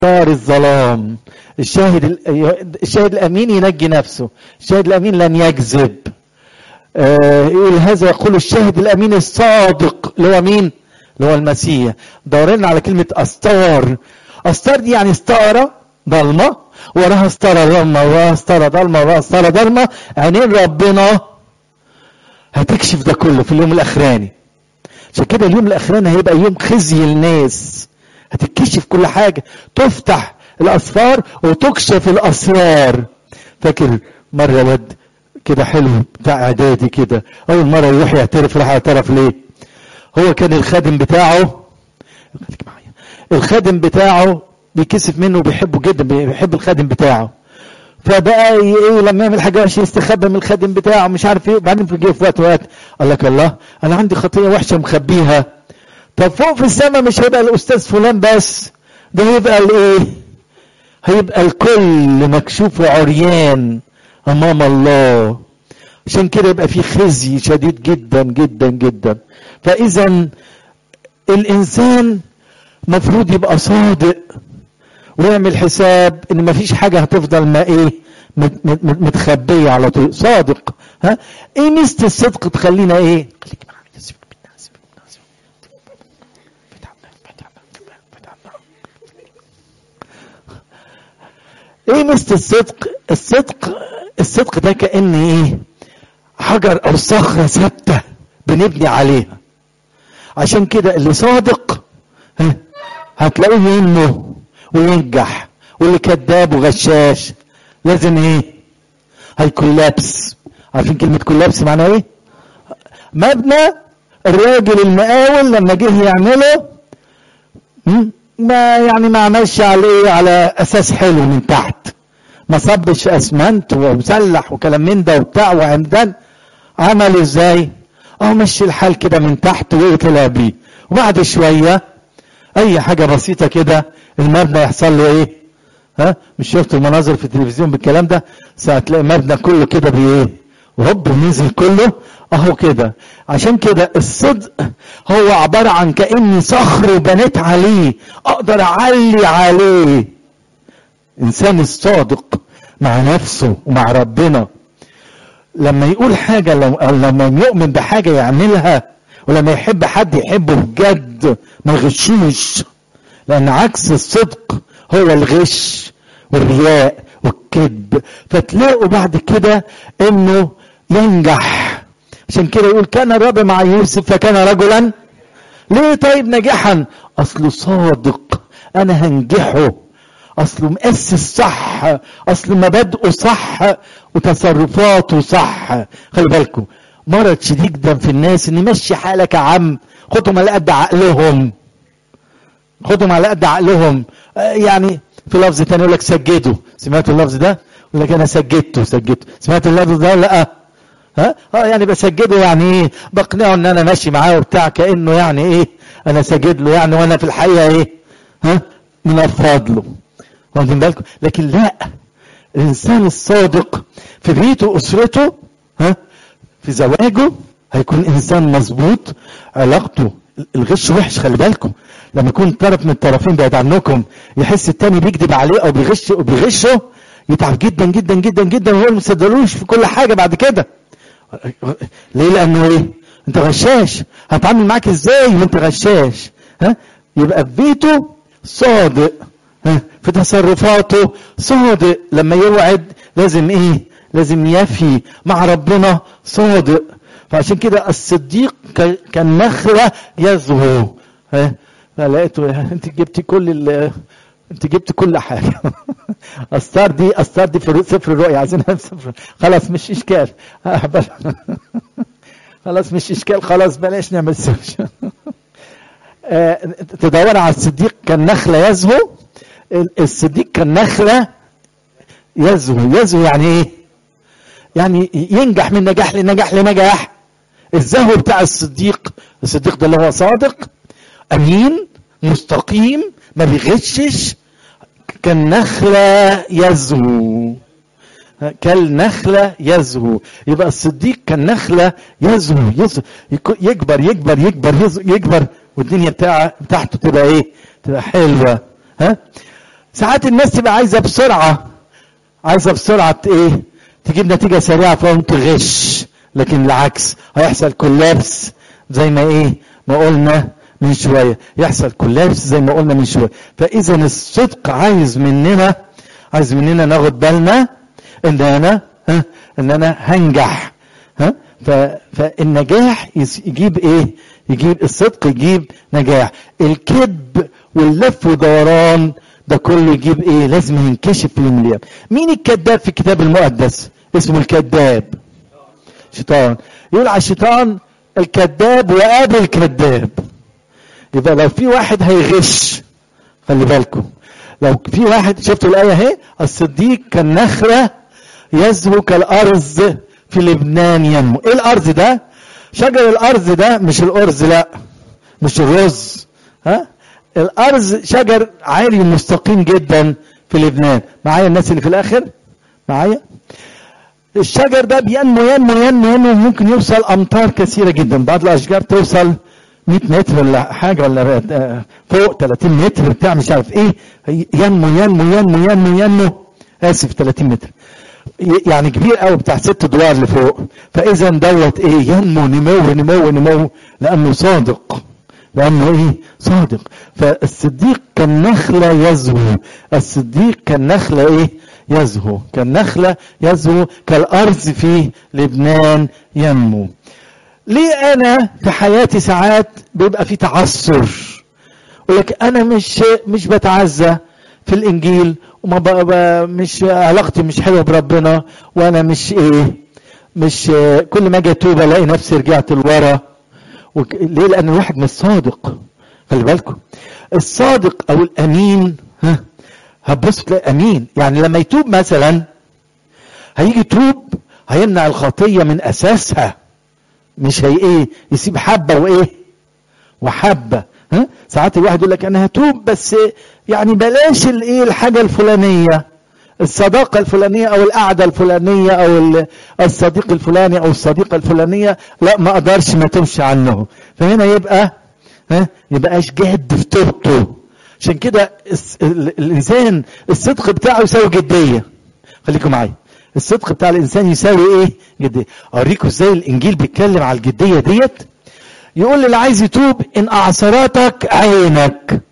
دار الظلام الشاهد ال- الشاهد الامين ينجي نفسه الشاهد الامين لن يكذب آه، يقول هذا يقول الشاهد الامين الصادق اللي هو مين اللي هو المسيح دورنا على كلمه استار استار دي يعني ستاره ضلمه وراها ستاره ضلمه وراها ستاره ضلمه وراها ستاره ضلمه عينين ربنا هتكشف ده كله في اليوم الاخراني عشان كده اليوم الاخراني هيبقى يوم خزي الناس هتتكشف كل حاجه تفتح الاسفار وتكشف الاسرار فاكر مره واد كده حلو بتاع اعدادي كده اول مره يروح يعترف راح اعترف ليه هو كان الخادم بتاعه خليك معايا الخادم بتاعه بيكسف منه وبيحبه جدا بيحب الخادم بتاعه فبقى ي- ايه لما يعمل حاجه وحشه يستخبى من الخادم بتاعه مش عارف ايه وبعدين في جه في وقت وقت قال لك الله انا عندي خطيه وحشه مخبيها طب فوق في السماء مش هيبقى الاستاذ فلان بس ده هيبقى الايه هيبقى الكل مكشوف وعريان امام الله عشان كده يبقى في خزي شديد جدا جدا جدا فاذا الانسان مفروض يبقى صادق ويعمل حساب ان مفيش حاجه هتفضل ما ايه مت- مت- متخبيه على طول صادق ها ايه ميزه الصدق تخلينا ايه خليك معايا سيبك منها سيبك منها سيبك منها. فتح الله، فتح الله، فتح الله. ايه ميزه الصدق الصدق الصدق ده كان ايه حجر او صخره ثابته بنبني عليها عشان كده اللي صادق ها، هتلاقيه ينمو وينجح واللي كذاب وغشاش لازم ايه هيكولابس عارفين كلمة كولابس معناها ايه مبنى الراجل المقاول لما جه يعمله م? ما يعني ما عملش عليه على اساس حلو من تحت ما صبش اسمنت ومسلح وكلام من ده وبتاع وعمدان عمل ازاي اه مشي الحال كده من تحت وطلع بيه وبعد شويه اي حاجه بسيطه كده المبنى يحصل له ايه ها مش شفت المناظر في التلفزيون بالكلام ده ساعه تلاقي المبنى كله كده بايه وهوب نزل كله اهو كده عشان كده الصدق هو عباره عن كاني صخر بنيت عليه اقدر اعلي عليه انسان الصادق مع نفسه ومع ربنا لما يقول حاجة لو أو لما يؤمن بحاجة يعملها ولما يحب حد يحبه بجد ما يغشوش لأن عكس الصدق هو الغش والرياء والكذب فتلاقوا بعد كده انه ينجح عشان كده يقول كان الرب مع يوسف فكان رجلا ليه طيب نجحا اصله صادق انا هنجحه اصله مؤسس صح اصل مبادئه صح وتصرفاته صح خلي بالكم مرض شديد جدا في الناس ان مشي حالك يا عم خدهم على قد عقلهم خدهم على قد عقلهم آه، يعني في لفظ تاني يقول لك سجدوا سمعتوا اللفظ ده يقول لك انا سجدته سجدته سمعت اللفظ ده لا ها اه يعني بسجده يعني ايه بقنعه ان انا ماشي معاه وبتاع كانه يعني ايه انا ساجد له يعني وانا في الحقيقه ايه ها منفض له واخدين بالكم لكن لا الانسان الصادق في بيته واسرته ها في زواجه هيكون انسان مظبوط علاقته الغش وحش خلي بالكم لما يكون طرف من الطرفين بعيد عنكم يحس التاني بيكذب عليه او بيغش او بيغشه يتعب جدا جدا جدا جدا وهو ما يصدقلوش في كل حاجه بعد كده ليه لانه ايه انت غشاش هتعامل معاك ازاي وانت غشاش ها يبقى في بيته صادق ها في تصرفاته صادق لما يوعد لازم ايه لازم يفي مع ربنا صادق فعشان كده الصديق ك- كالنخلة يزهو ها فلقيته انت جبتي كل ال انت جبت كل حاجه استار دي استار دي في سفر الرؤيا عايزينها في سفر خلاص مش اشكال آه، بل- خلاص مش اشكال خلاص بلاش نعمل سيرش آه، تدور على الصديق كالنخله يزهو الصديق كالنخله يزهو يزهو يعني ايه يعني ينجح من نجاح لنجاح لنجاح الزهو بتاع الصديق الصديق ده اللي هو صادق امين مستقيم ما بيغشش كالنخلة يزهو كالنخلة يزهو يبقى الصديق كالنخلة يزهو يزهو يك- يكبر يكبر يكبر يز- يكبر والدنيا بتاع بتاعته تبقى ايه تبقى حلوة ها ساعات الناس تبقى عايزه بسرعه عايزه بسرعه ايه تجيب نتيجه سريعه فهم تغش لكن العكس هيحصل كولابس زي ما ايه ما قلنا من شويه يحصل كولابس زي ما قلنا من شويه فاذا الصدق عايز مننا عايز مننا ناخد بالنا ان انا ها ان انا هنجح ها فالنجاح يجيب ايه يجيب الصدق يجيب نجاح الكذب واللف ودوران ده كله يجيب ايه لازم ينكشف في المليان مين الكذاب في الكتاب المقدس اسمه الكذاب شيطان يقول على الشيطان الكذاب وابو الكذاب يبقى لو في واحد هيغش خلي بالكم لو في واحد شفتوا الايه اهي الصديق كالنخله يزهو كالارز في لبنان ينمو ايه الارز ده شجر الارز ده مش الارز لا مش الرز ها الارز شجر عالي مستقيم جدا في لبنان معايا الناس اللي في الاخر معايا الشجر ده بينمو ينمو ينمو ينمو ممكن يوصل امتار كثيره جدا بعض الاشجار توصل 100 متر ولا حاجه ولا فوق 30 متر بتاع مش عارف ايه ينمو ينمو ينمو ينمو ينمو اسف 30 متر يعني كبير قوي بتاع ست ادوار لفوق فاذا دوت ايه ينمو نمو نمو نمو لانه صادق لانه ايه صادق فالصديق كالنخله يزهو الصديق كالنخله ايه يزهو كالنخله يزهو كالارز في لبنان ينمو ليه انا في حياتي ساعات بيبقى في تعثر ولك انا مش مش بتعزى في الانجيل وما بقى مش علاقتي مش حلوه بربنا وانا مش ايه مش كل ما اجي اتوب الاقي نفسي رجعت لورا وك... ليه لان الواحد مش صادق خلي بالكم الصادق او الامين ها هتبص تلاقي امين يعني لما يتوب مثلا هيجي يتوب هيمنع الخطيه من اساسها مش هي ايه يسيب حبه وايه وحبه ها ساعات الواحد يقول لك انا هتوب بس يعني بلاش الايه الحاجه الفلانيه الصداقه الفلانيه او القعده الفلانيه او الصديق الفلاني او الصديقه الفلانيه لا ما اقدرش ما تمشي عنه فهنا يبقى ها يبقاش جاد في توبته عشان كده الانسان الصدق بتاعه يساوي جديه خليكم معايا الصدق بتاع الانسان يساوي ايه جديه اوريكم ازاي الانجيل بيتكلم على الجديه ديت يقول اللي عايز يتوب ان اعصرتك عينك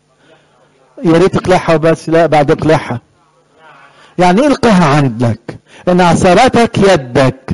يا ريت اقلعها بس لا بعد اقلعها يعني ايه القاها عندك ان اعصرتك يدك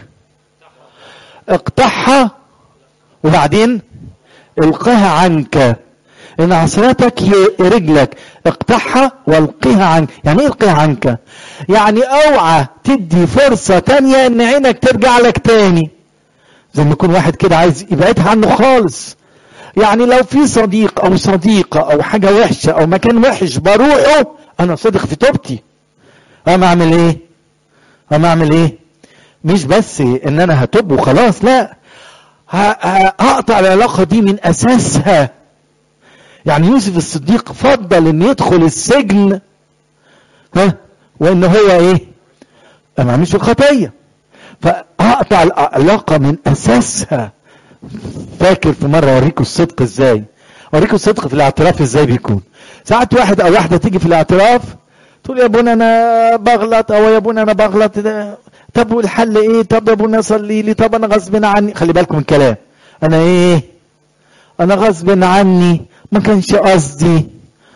اقطعها وبعدين القاها عنك ان عصرتك رجلك اقطعها والقيها عنك يعني ايه القيها عنك يعني اوعى تدي فرصة تانية ان عينك ترجع لك تاني زي ما يكون واحد كده عايز يبعدها عنه خالص يعني لو في صديق او صديقة او حاجة وحشة او مكان وحش بروحه انا صادق في توبتي انا اعمل ايه انا اعمل ايه مش بس ان انا هتوب وخلاص لا هقطع العلاقة دي من اساسها يعني يوسف الصديق فضل ان يدخل السجن ها وان هو ايه ما عملش الخطيه فاقطع العلاقه من اساسها فاكر في مره اوريكم الصدق ازاي اوريكم الصدق في الاعتراف ازاي بيكون ساعات واحد او واحده تيجي في الاعتراف تقول يا ابونا انا بغلط او يا ابونا انا بغلط طب والحل ايه طب يا ابونا صلي لي طب انا غصب عني خلي بالكم من الكلام انا ايه انا غصب عني ما كانش قصدي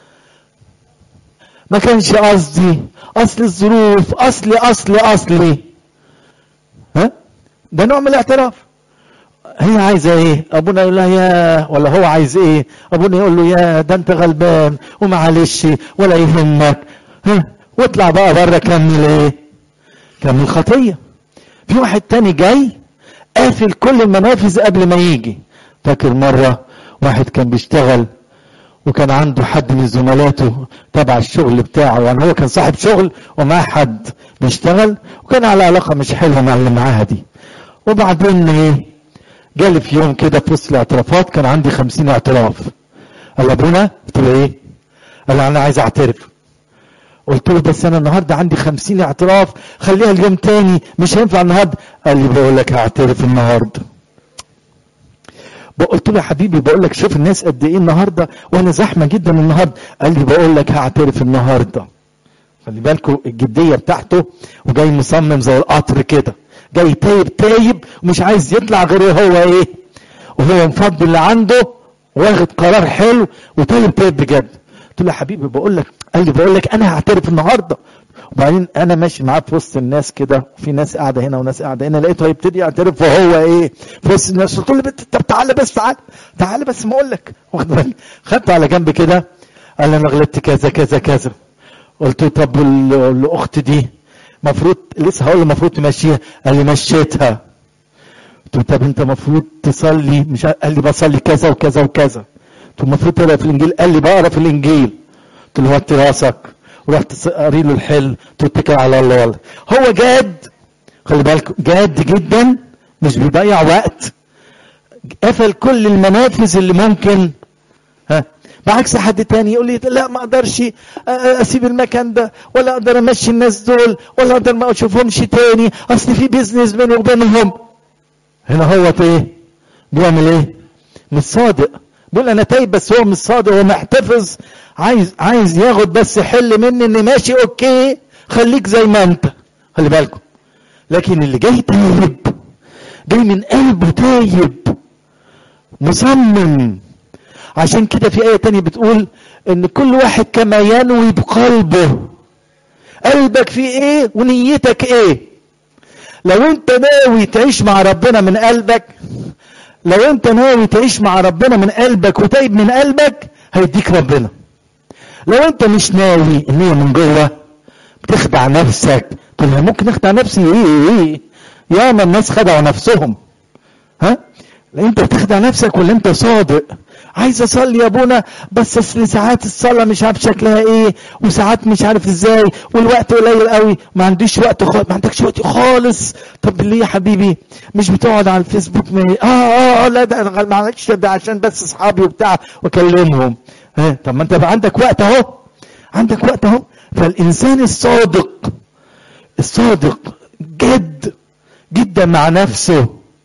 ما كانش قصدي اصل الظروف اصلي اصلي اصلي ها ده نوع من الاعتراف هي عايزه ايه ابونا يقول لها يا ولا هو عايز ايه ابونا يقول له يا ده انت غلبان ومعلش ولا يهمك ها واطلع بقى بره كمل ايه كمل خطيه في واحد تاني جاي قافل كل المنافذ قبل ما يجي فاكر مره واحد كان بيشتغل وكان عنده حد من زملاته تبع الشغل بتاعه يعني هو كان صاحب شغل ومعاه حد بيشتغل وكان على علاقة مش حلوة مع اللي معاها دي وبعدين ايه جالي في يوم كده في وسط الاعترافات كان عندي خمسين اعتراف قال ابونا قلت له ايه قال انا عايز اعترف قلت له بس انا النهارده عندي خمسين اعتراف خليها اليوم تاني مش هينفع النهارده قال لي بقول لك هعترف النهارده قلت له يا حبيبي بقول لك شوف الناس قد ايه النهارده وانا زحمه جدا النهارده قال لي بقول لك هعترف النهارده خلي بالكم الجديه بتاعته وجاي مصمم زي القطر كده جاي تايب تايب ومش عايز يطلع غير هو ايه وهو مفضي اللي عنده واخد قرار حلو وتايب تايب بجد قلت له يا حبيبي بقول لك قال لي بقول لك انا هعترف النهارده وبعدين انا ماشي معاه في وسط الناس كده في ناس قاعده هنا وناس قاعده هنا لقيته هيبتدي يعترف وهو ايه في وسط الناس قلت له بنت طب تعالى بس تعالى تعالى بس ما اقول لك واخد بالك خدته على جنب كده قال لي انا غلطت كذا كذا كذا قلت له طب وال- الاخت دي المفروض لسه هقول له المفروض تمشيها قال لي مشيتها قلت له طب انت المفروض تصلي مش عارف- قال لي بصلي كذا وكذا وكذا قلت له المفروض تقرا في الانجيل قال لي بقرا في الانجيل قلت له وطي راسك ورحت قاري له الحل قلت له اتكل على الله والله هو جاد خلي بالك جاد جدا مش بيضيع وقت قفل كل المنافذ اللي ممكن ها بعكس حد تاني يقول لي لا ما اقدرش اسيب المكان ده ولا اقدر امشي الناس دول ولا اقدر ما اشوفهمش تاني اصل في بيزنس بيني وبينهم هنا هو ايه بيعمل ايه مش صادق بيقول انا تايب بس هو مش صادق هو محتفظ عايز عايز ياخد بس حل مني اني ماشي اوكي خليك زي ما انت خلي بالكم لكن اللي جاي تايب جاي من قلبه تايب مصمم عشان كده في آية تانية بتقول إن كل واحد كما ينوي بقلبه قلبك فيه إيه ونيتك إيه لو أنت ناوي تعيش مع ربنا من قلبك لو أنت ناوي تعيش مع ربنا من قلبك وتايب من قلبك هيديك ربنا لو أنت مش ناوي النية من جوه بتخدع نفسك تقول لها ممكن اخدع نفسي ايه ايه ياما الناس خدعوا نفسهم ها انت بتخدع نفسك ولا انت صادق عايز اصلي يا ابونا بس اصل ساعات الصلاه مش عارف شكلها ايه وساعات مش عارف ازاي والوقت قليل قوي ما عنديش وقت خالص ما عندكش وقت خالص طب ليه يا حبيبي مش بتقعد على الفيسبوك ما اه اه, آه لا ده ما عندكش ده عشان بس اصحابي وبتاع واكلمهم ها طب ما انت بقى عندك وقت اهو عندك وقت اهو فالانسان الصادق الصادق جد جدا مع نفسه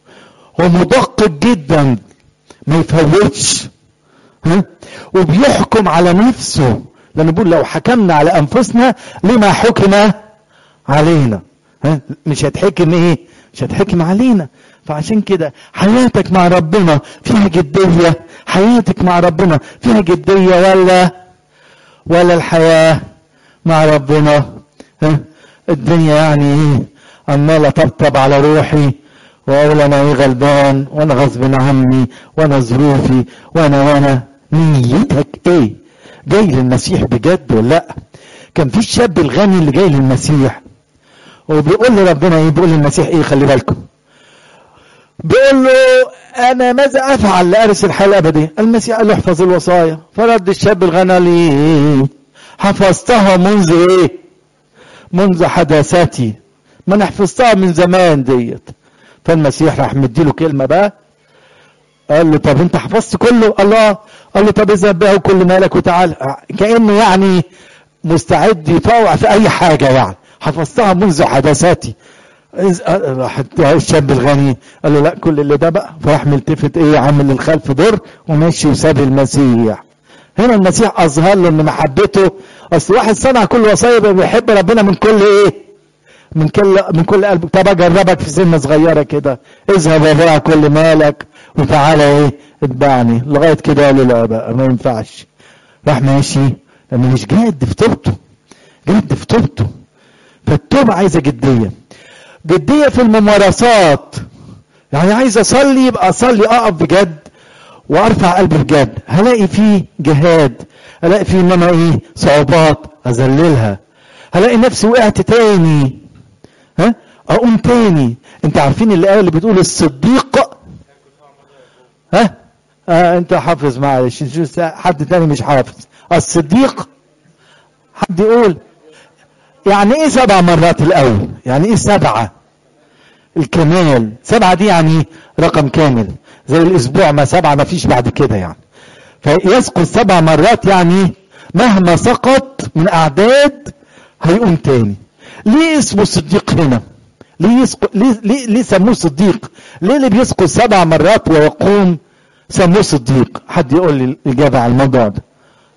ومدقق جدا ما يفوتش ها وبيحكم على نفسه لأنه بيقول لو حكمنا على أنفسنا لما حكم علينا ها مش هتحكم ايه مش هتحكم علينا فعشان كده حياتك مع ربنا فيها جدية حياتك مع ربنا فيها جدية ولا ولا الحياة مع ربنا ها الدنيا يعني ايه عمالة طبطب على روحي واقول انا ايه غلبان وانا غصب عني وانا ظروفي وانا وانا نيتك ايه جاي للمسيح بجد ولا لا كان في الشاب الغني اللي جاي للمسيح وبيقول لربنا ايه بيقول للمسيح ايه خلي بالكم بيقول له انا ماذا افعل لارث الحياه الابديه المسيح قال له احفظ الوصايا فرد الشاب الغني لي حفظتها منذ ايه منذ حداثتي ما انا حفظتها من زمان ديت فالمسيح راح مديله كلمه بقى قال له طب انت حفظت كله قال له اه قال له طب اذهب بقى كل مالك وتعال كانه يعني مستعد يطوع في اي حاجه يعني حفظتها منذ حداثتي راح الشاب الغني قال له لا كل اللي ده بقى فراح ملتفت ايه عامل للخلف دور وماشي وساب المسيح هنا المسيح اظهر له ان محبته اصل واحد صنع كل وصايا بيحب ربنا من كل ايه من كل من كل قلبك طب اجربك في سنه صغيره كده اذهب وبيع كل مالك وتعالى ايه اتبعني لغايه كده قال له لا بقى ما ينفعش راح ماشي لانه مش جاد في توبته جاد في توبته فالتوبه عايزه جديه جديه في الممارسات يعني عايز اصلي يبقى اصلي اقف بجد وارفع قلبي بجد هلاقي فيه جهاد هلاقي فيه ان انا ايه صعوبات اذللها هلاقي نفسي وقعت تاني ها اقوم تاني انت عارفين الايه اللي بتقول الصديق ها آه انت حافظ معلش حد تاني مش حافظ الصديق حد يقول يعني ايه سبع مرات الاول يعني ايه سبعه الكمال سبعه دي يعني رقم كامل زي الاسبوع ما سبعه ما فيش بعد كده يعني فيسقط سبع مرات يعني مهما سقط من اعداد هيقوم تاني ليه اسمه صديق هنا ليه, يسقط ليه, ليه, ليه سموه صديق ليه اللي بيسقط سبع مرات ويقوم سموه صديق حد يقول لي الاجابه على الموضوع ده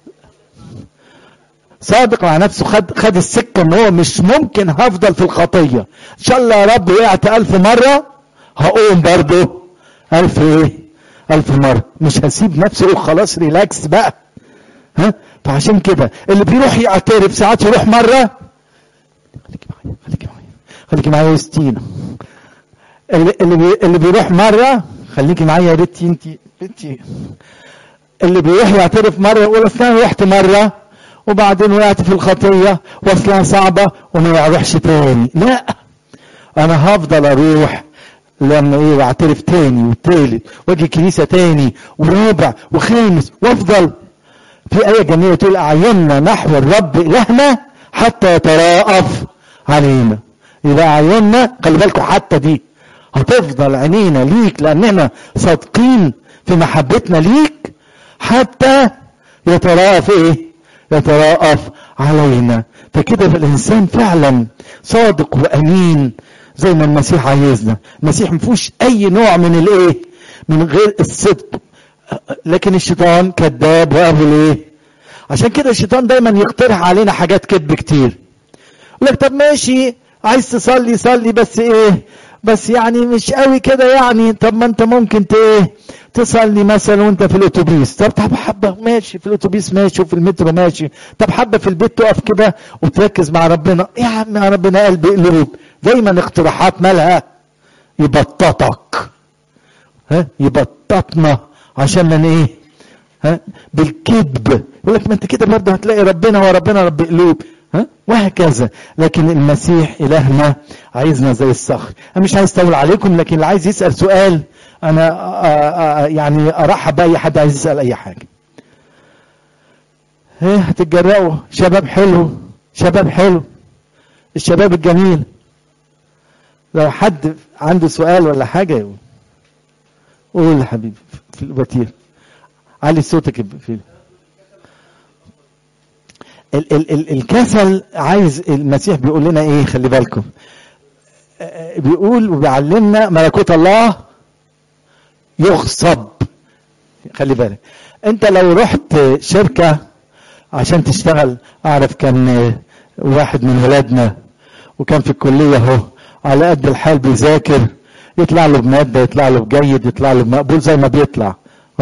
صادق مع نفسه خد خد السكه ان هو مش ممكن هفضل في الخطيه ان شاء الله يا رب وقعت الف مره هقوم برضه الف ايه الف مره مش هسيب نفسي اقول خلاص ريلاكس بقى ها فعشان كده اللي بيروح يعترف ساعات يروح مره خليكي معايا خليكي معايا خليكي معايا يا ستينا اللي اللي, بي اللي بيروح مره خليكي معايا يا بنتي انت بنتي اللي بيروح يعترف مره يقول اصل انا رحت مره وبعدين وقعت في الخطيه واصلها صعبه وما اروحش تاني لا انا هفضل اروح لما ايه واعترف تاني وتالت واجي كنيسه تاني ورابع وخامس وافضل في آية جميلة تقول أعيننا نحو الرب إلهنا حتى يتراءف علينا يبقى أعيننا خلي بالكم حتى دي هتفضل عينينا ليك لأننا صادقين في محبتنا ليك حتى يتراءف إيه؟ يتراءف علينا فكده الإنسان فعلا صادق وأمين زي ما المسيح عايزنا المسيح مفيهوش أي نوع من الإيه؟ من غير الصدق لكن الشيطان كذاب وابو الايه عشان كده الشيطان دايما يقترح علينا حاجات كذب كتير يقول لك طب ماشي عايز تصلي صلي بس ايه بس يعني مش قوي كده يعني طب ما انت ممكن ت ايه تصلي مثلا وانت في الاتوبيس طب طب حبه ماشي في الاتوبيس ماشي وفي المترو ماشي طب حبه في البيت تقف كده وتركز مع ربنا يا عم يا ربنا قلب قلوب دايما اقتراحات مالها يبططك ها يبططنا عشان من ايه ها بالكذب يقول لك ما انت كده برضه هتلاقي ربنا وربنا رب قلوب ها وهكذا لكن المسيح الهنا عايزنا زي الصخر انا مش عايز اطول عليكم لكن اللي عايز يسال سؤال انا آآ آآ يعني ارحب باي حد عايز يسال اي حاجه ايه هتتجرأوا شباب حلو شباب حلو الشباب الجميل لو حد عنده سؤال ولا حاجه يقول قول يا حبيبي في الوتير علي صوتك في ال ال ال الكسل عايز المسيح بيقول لنا ايه خلي بالكم بيقول وبيعلمنا ملكوت الله يغصب خلي بالك انت لو رحت شركة عشان تشتغل اعرف كان واحد من ولادنا وكان في الكلية اهو على قد الحال بيذاكر يطلع له بمادة يطلع له بجيد يطلع له بمقبول زي ما بيطلع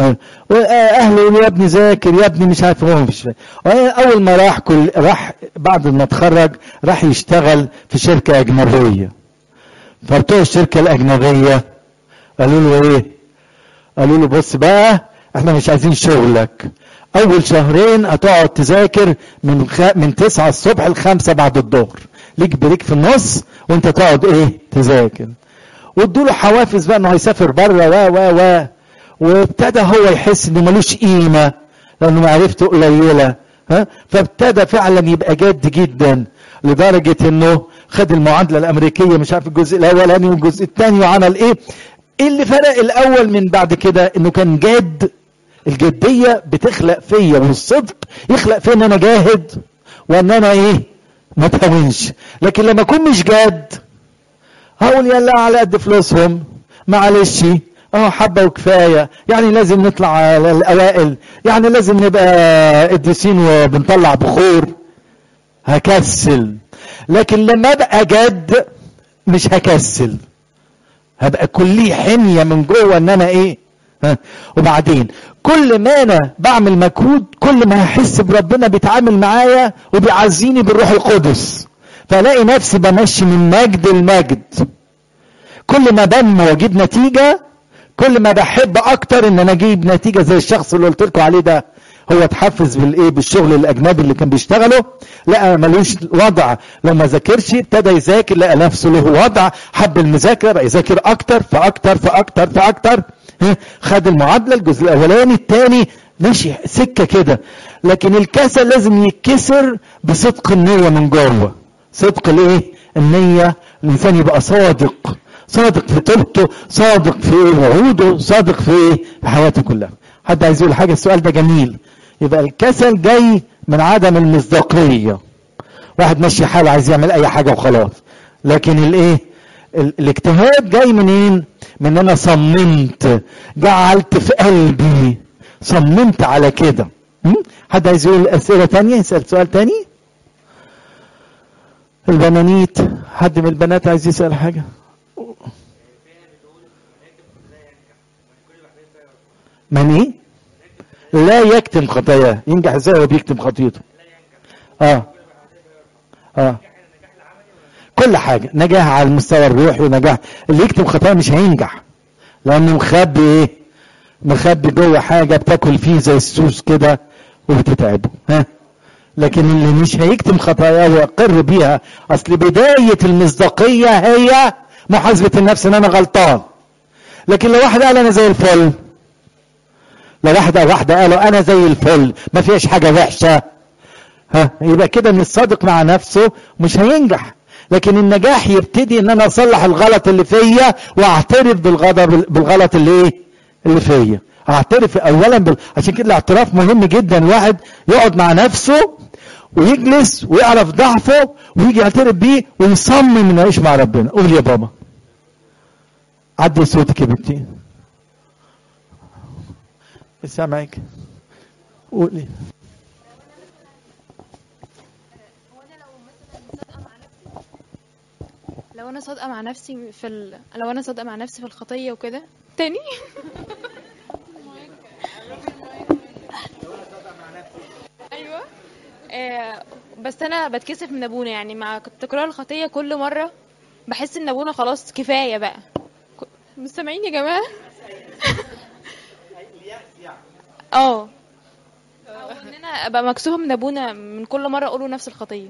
اهله يقولوا يا ابني ذاكر يا ابني مش عارف هو مش اول ما راح كل راح بعد ما اتخرج راح يشتغل في شركه اجنبيه فبتوع الشركه الاجنبيه قالوا له ايه قالوا له بص بقى احنا مش عايزين شغلك اول شهرين هتقعد تذاكر من خ... من 9 الصبح ل 5 بعد الظهر ليك بريك في النص وانت تقعد ايه تذاكر وادوا له حوافز بقى انه هيسافر بره و و و وابتدى هو يحس انه ملوش قيمه لانه معرفته قليله ها فابتدى فعلا يبقى جاد جدا لدرجه انه خد المعادله الامريكيه مش عارف الجزء الاولاني والجزء الثاني وعمل ايه ايه اللي فرق الاول من بعد كده انه كان جاد الجديه بتخلق فيا والصدق يخلق فيا ان انا جاهد وان انا ايه ما تهونش لكن لما اكون مش جاد هقول يلا على قد فلوسهم معلش اه حبه وكفايه يعني لازم نطلع على الاوائل يعني لازم نبقى قديسين وبنطلع بخور هكسل لكن لما ابقى جد مش هكسل هبقى كلي حميه من جوه ان انا ايه ها وبعدين كل ما انا بعمل مجهود كل ما هحس بربنا بيتعامل معايا وبيعزيني بالروح القدس فالاقي نفسي بمشي من مجد لمجد كل ما بنمو واجيب نتيجه كل ما بحب اكتر ان انا اجيب نتيجه زي الشخص اللي قلت لكم عليه ده هو اتحفز بالايه بالشغل الاجنبي اللي كان بيشتغله لقى ملوش وضع لو ما ذاكرش ابتدى يذاكر لقى نفسه له وضع حب المذاكره بقى يذاكر اكتر فاكتر فاكتر فاكتر خد المعادله الجزء الاولاني الثاني ماشي سكه كده لكن الكسل لازم يتكسر بصدق النيه من جوه صدق الايه النيه الانسان يبقى صادق صادق في توبته صادق في وعوده صادق في حياته كلها حد عايز يقول حاجه السؤال ده جميل يبقى الكسل جاي من عدم المصداقيه واحد ماشي حاله عايز يعمل اي حاجه وخلاص لكن الايه ال- الاجتهاد جاي منين من ان انا صممت جعلت في قلبي صممت على كده م? حد عايز يقول اسئله تانية يسال سؤال تاني البنانيت حد من البنات عايز يسال حاجه من ايه لا يكتم خطاياه ينجح ازاي وهو بيكتم خطيته اه اه كل حاجة نجاح على المستوى الروحي ونجاح اللي يكتم خطايا مش هينجح لأنه مخبي إيه؟ مخبي جوه حاجة بتاكل فيه زي السوس كده وبتتعبه ها لكن اللي مش هيكتم خطاياه ويقر بيها أصل بداية المصداقية هي محاسبة النفس إن أنا غلطان لكن لو واحد قال أنا زي الفل لو واحدة واحدة قالوا أنا زي الفل ما فيش حاجة وحشة ها يبقى كده ان الصادق مع نفسه مش هينجح لكن النجاح يبتدي ان انا اصلح الغلط اللي فيا واعترف بالغضب بالغلط اللي ايه اللي فيا اعترف اولا بال... عشان كده الاعتراف مهم جدا الواحد يقعد مع نفسه ويجلس ويعرف ضعفه ويجي يعترف بيه ويصمم انه يعيش مع ربنا قول يا بابا عدي صوتك يا بنتي سامعك قولي لو انا صادقه مع نفسي في ال... لو انا صادقه مع نفسي في الخطيه وكده تاني ايوه آه بس انا بتكسف من ابونا يعني مع تكرار الخطيه كل مره بحس ان ابونا خلاص كفايه بقى ك- مش سامعين يا جماعه اه او ان انا ابقى مكسوفه من ابونا من كل مره اقوله نفس الخطيه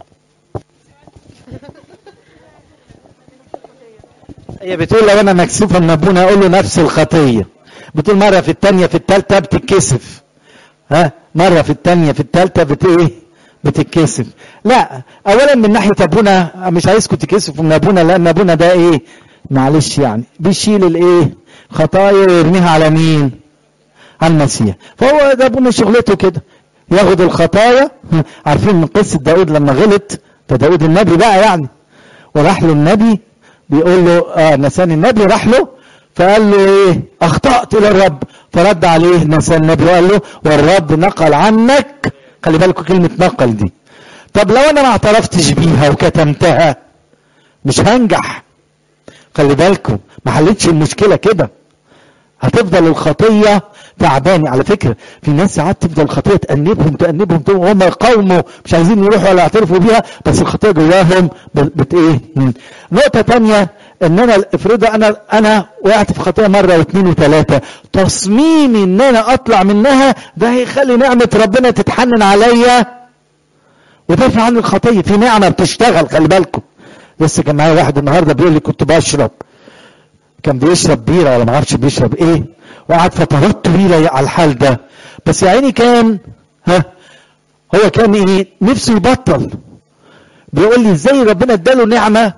هي بتقول لو انا مكسوفه من ابونا اقول له نفس الخطيه بتقول مره في الثانيه في الثالثه بتتكسف ها مره في الثانيه في الثالثه بت ايه بتتكسف لا اولا من ناحيه ابونا مش عايزكم تكسفوا من ابونا لان ابونا ده ايه معلش يعني بيشيل الايه خطايا ويرميها على مين على المسيح فهو ده ابونا شغلته كده ياخد الخطايا عارفين من قصه داود لما غلط ده داود النبي بقى يعني وراح له النبي بيقول له اه نسان النبي راح له فقال له ايه اخطأت للرب فرد عليه نسان النبي وقال له والرب نقل عنك خلي بالكم كلمة نقل دي طب لو انا ما اعترفتش بيها وكتمتها مش هنجح خلي بالكم ما حلتش المشكلة كده هتفضل الخطية تعباني على فكرة في ناس ساعات تفضل الخطية تأنبهم تأنبهم تأنبهم وهم يقاوموا مش عايزين يروحوا ولا يعترفوا بيها بس الخطية جواهم بت بت ايه مم. نقطة تانية ان انا افرض انا انا وقعت في خطية مرة واثنين وثلاثة تصميمي ان انا اطلع منها ده هيخلي نعمة ربنا تتحنن عليا وترفع عني الخطية في نعمة بتشتغل خلي بالكم لسه كان معايا واحد النهارده بيقول لي كنت بشرب كان بيشرب بيرة ولا ما اعرفش بيشرب ايه وقعد فترات طويلة على الحال ده بس يا عيني كان ها هو كان ايه نفسه يبطل بيقول لي ازاي ربنا اداله نعمة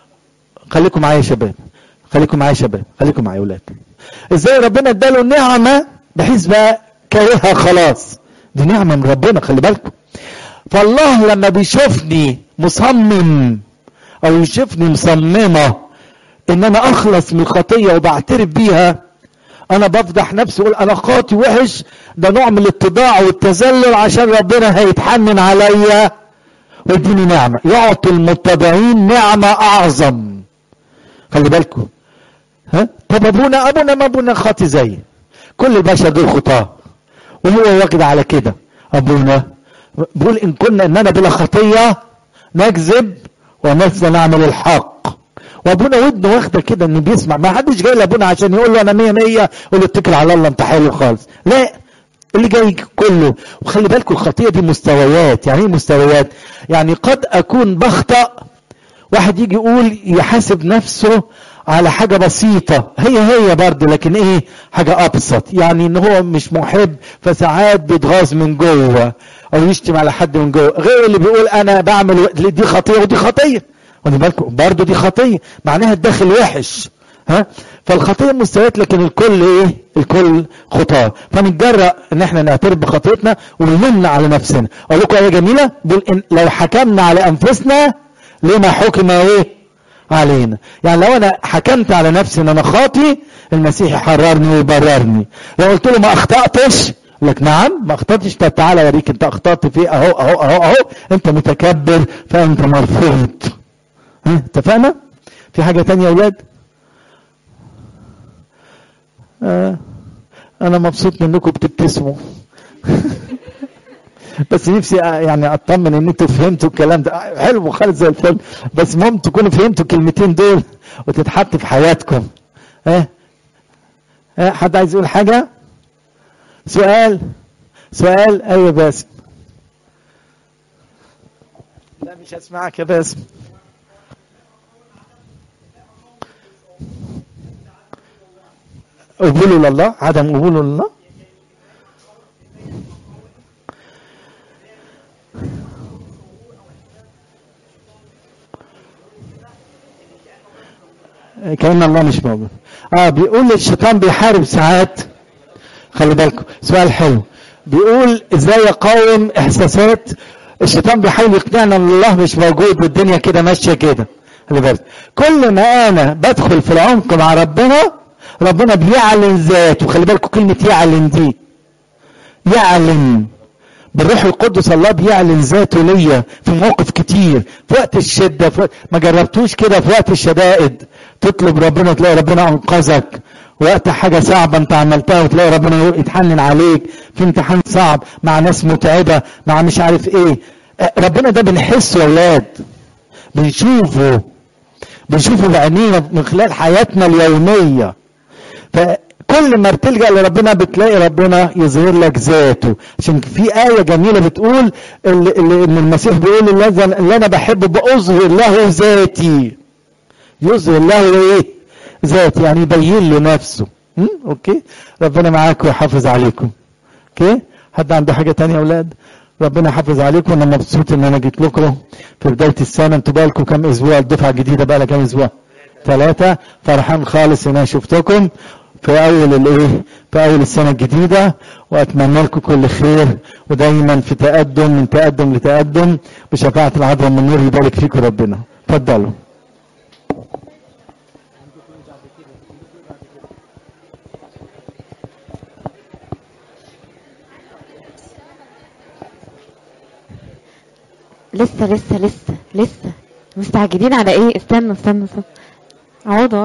خليكم معايا يا شباب خليكم معايا يا شباب خليكم معايا يا ولاد ازاي ربنا اداله نعمة بحيث بقى كارهها خلاص دي نعمة من ربنا خلي بالكم فالله لما بيشوفني مصمم او يشوفني مصممة ان انا اخلص من الخطية وبعترف بيها انا بفضح نفسي اقول انا خاطي وحش ده نوع من الاتضاع والتذلل عشان ربنا هيتحنن عليا ويديني نعمة يعطي المتضعين نعمة اعظم خلي بالكم ها طب ابونا ابونا ما ابونا خاطي زي كل البشر دول خطاه وهو واخد على كده ابونا بيقول ان كنا اننا بلا خطيه نكذب ونسى نعمل الحق وابونا ودنه واخده كده انه بيسمع ما حدش جاي لابونا عشان يقول له انا مية مية يقول له اتكل على الله انت حلو خالص لا اللي جاي كله وخلي بالكم الخطيه دي مستويات يعني ايه مستويات يعني قد اكون بخطأ واحد يجي يقول يحاسب نفسه على حاجة بسيطة هي هي برضه لكن ايه حاجة ابسط يعني ان هو مش محب فساعات بيتغاظ من جوه او يشتم على حد من جوه غير اللي بيقول انا بعمل دي خطية ودي خطية خلي بالكم برضه دي خطية معناها الداخل وحش ها فالخطية مستويات لكن الكل ايه الكل خطاة فنتجرأ ان احنا نعترف بخطيتنا ونمنع على نفسنا اقول لكم ايه جميلة بيقول إن لو حكمنا على انفسنا لما حكم ايه علينا يعني لو انا حكمت على نفسي ان انا خاطي المسيح يحررني ويبررني لو قلت له ما اخطاتش يقول لك نعم ما اخطاتش طب تعالى اوريك انت اخطات في اهو اهو اهو اهو انت متكبر فانت مرفوض ها اتفقنا في حاجه تانية يا اولاد آه انا مبسوط منكم بتبتسموا بس نفسي يعني اطمن ان انتوا فهمتوا الكلام ده حلو خالص زي الفل بس المهم تكونوا فهمتوا الكلمتين دول وتتحط في حياتكم ها ها حد عايز يقول حاجه سؤال سؤال ايوه باسم لا مش هسمعك يا باسم قبوله لله عدم قبوله لله كأن الله مش موجود اه بيقول الشيطان بيحارب ساعات خلي بالكم سؤال حلو بيقول ازاي اقاوم احساسات الشيطان بيحاول يقنعنا ان الله مش موجود والدنيا كده ماشيه كده خلي بالك كل ما انا بدخل في العمق مع ربنا ربنا بيعلن ذاته خلي بالكم كلمه يعلن دي يعلن بالروح القدس الله بيعلن ذاته ليا في مواقف كتير في وقت الشده في وقت ما جربتوش كده في وقت الشدائد تطلب ربنا تلاقي ربنا انقذك وقت حاجة صعبة انت عملتها وتلاقي ربنا يتحنن عليك في امتحان صعب مع ناس متعبة مع مش عارف ايه ربنا ده بنحسه يا اولاد بنشوفه بنشوفه بعينينا من خلال حياتنا اليومية فكل ما بتلجأ لربنا بتلاقي ربنا يظهر لك ذاته عشان في آية جميلة بتقول اللي, اللي ان المسيح بيقول اللي, اللي انا بحبه بأظهر له ذاتي يظهر له ايه ذات يعني يبين له نفسه م? اوكي ربنا معاكم ويحافظ عليكم اوكي حد عنده حاجه تانية يا اولاد ربنا يحافظ عليكم انا مبسوط ان انا جيت لكم في بدايه السنه انتوا بقالكم كام اسبوع الدفعه الجديده بقى لها كام اسبوع ثلاثه فرحان خالص ان انا شفتكم في اول الايه في اول السنه الجديده واتمنى لكم كل خير ودايما في تقدم من تقدم لتقدم بشفاعه العذراء من نور يبارك فيكم ربنا اتفضلوا لسه لسه لسه لسه مستعجلين على ايه استنوا استنوا استنوا اقعدوا